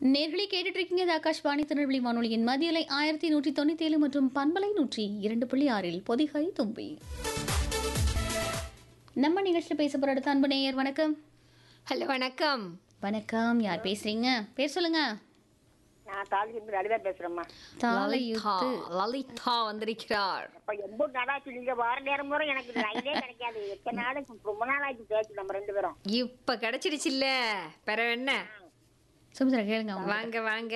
நேர்களை கேட்டுட்டு இருக்கீங்க இது ஆகாஷ்வாணி திருநெல்வேலி வானொலியின் மதியலை ஆயிரத்தி நூற்றி தொண்ணூத்தி ஏழு மற்றும் பண்பலை நூற்றி இரண்டு புள்ளி ஆறில் பொதிகை தும்பி நம்ம நிகழ்ச்சியில் பேச போற அடுத்த அன்பு நேயர் வணக்கம் ஹலோ வணக்கம் வணக்கம் யார் பேசுறீங்க பேர் சொல்லுங்க நான் தாலிக்கு லலிதா பேசுறேம்மா லலிதா தாலையுத்து லலிதா வந்திருக்கிறார் அப்ப எம்பு நடாச்சு நீங்க வார நேரம் பூரா எனக்கு லைனே கிடைக்காது எத்தனை நாள் ரொம்ப நாள் ஆச்சு பேச்சு நம்ம ரெண்டு பேரும் இப்ப கிடைச்சிடுச்சுல்ல பிற என்ன சுமித்ரா கேளுங்க அவங்க வாங்க வாங்க